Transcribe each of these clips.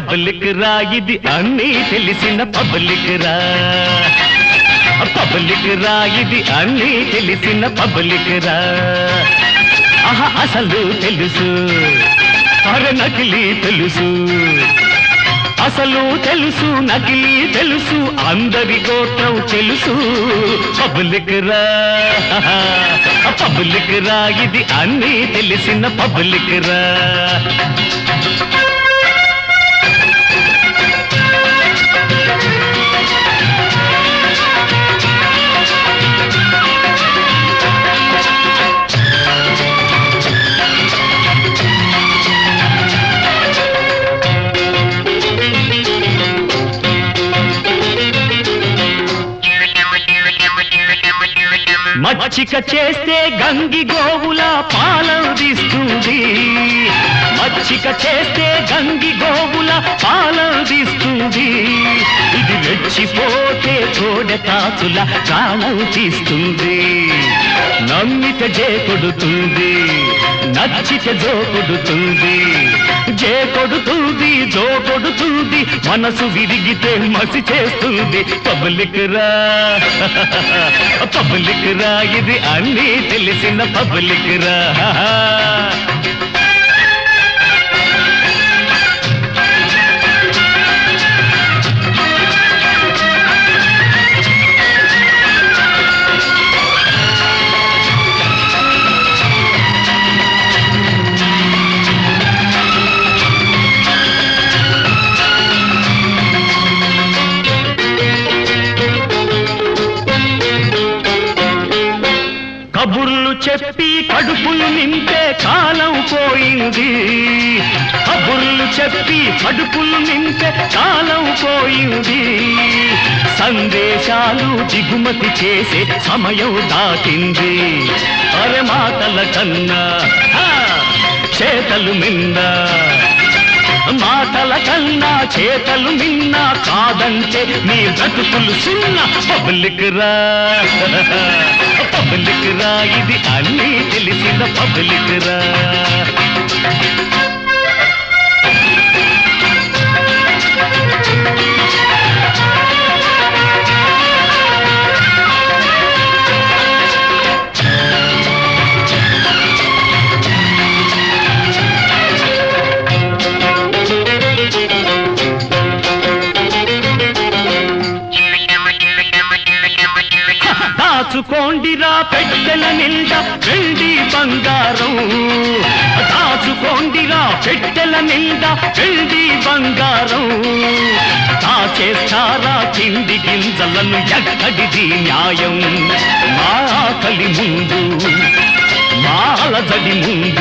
public రా ఇది అన్నీ తెలిసిన పబ్లిక్ రా పబ్లిక్ రా ఇది అన్నీ తెలిసిన పబ్లిక్ రా ఆహా అసలు తెలుసు అరే నకిలీ తెలుసు అసలు తెలుసు నకిలీ తెలుసు అందరి గోత్రం తెలుసు పబ్లిక్ రా పబ్లిక్ రా ఇది అన్నీ తెలిసిన పబ్లిక్ రా మచ్చిక చేస్తే గంగి గోవుల పాలదిస్తుంది మచ్చిక చేస్తే గంగి గోవుల పాలదిస్తుంది ఇది రెచ్చిపోతే తోడ కాచుల ప్రాణం తీస్తుంది నమ్మితే జే కొడుతుంది నచ్చితే జో కొడుతుంది జే కొడుతుంది జో కొడుతుంది మనసు విరిగితే మసి చేస్తుంది పబ్లిక్ రా పబ్లిక్ రా ఇది అన్నీ తెలిసిన పబ్లిక్ రా కబుర్లు చెప్పి కడుపులు నింపే కాలం పోయింది కబుర్లు చెప్పి కడుపులు నింపే కాలం పోయింది సందేశాలు దిగుమతి చేసే సమయం దాటింది అరే మాటల కన్నా ఆ, చేతలు మిందా మాటల కన్నా చేతలు నిన్న కాదంటే నీ బ్రతుకులు సున్న పబ్లిక్ రా పబ్లిక్ రా ఇది అన్నీ తెలిసిన పబ్లిక్ రా దాచుకోండిరా పెట్టెల నిండా వెండి బంగారం దాచుకోండిరా పెట్టెల నిండా వెండి బంగారం దాచేస్తారా తిండి గింజలను ఎక్కడిది న్యాయం మా ఆకలి ముందు మా అలజడి ముందు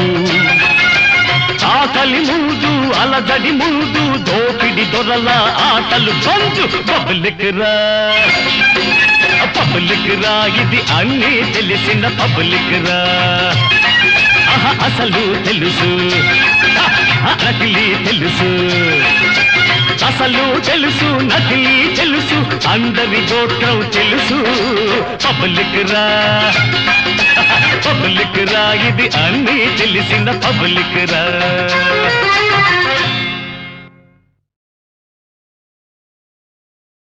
ఆకలి ముందు అలజడి ముందు దోపిడి దొరల ఆటలు బంధు పబ్లిక్ రా పబ్లిక్ రా ఇది అన్నీ తెలిసిన పబ్లిక్ రా ఆహా, అసలు తెలుసు ఆ, నకిలీ తెలుసు అసలు తెలుసు నకిలీ తెలుసు అందరి గోత్రం తెలుసు పబ్లిక్ రా పబ్లిక్ రా ఇది అన్నీ తెలిసిన పబ్లిక్ రా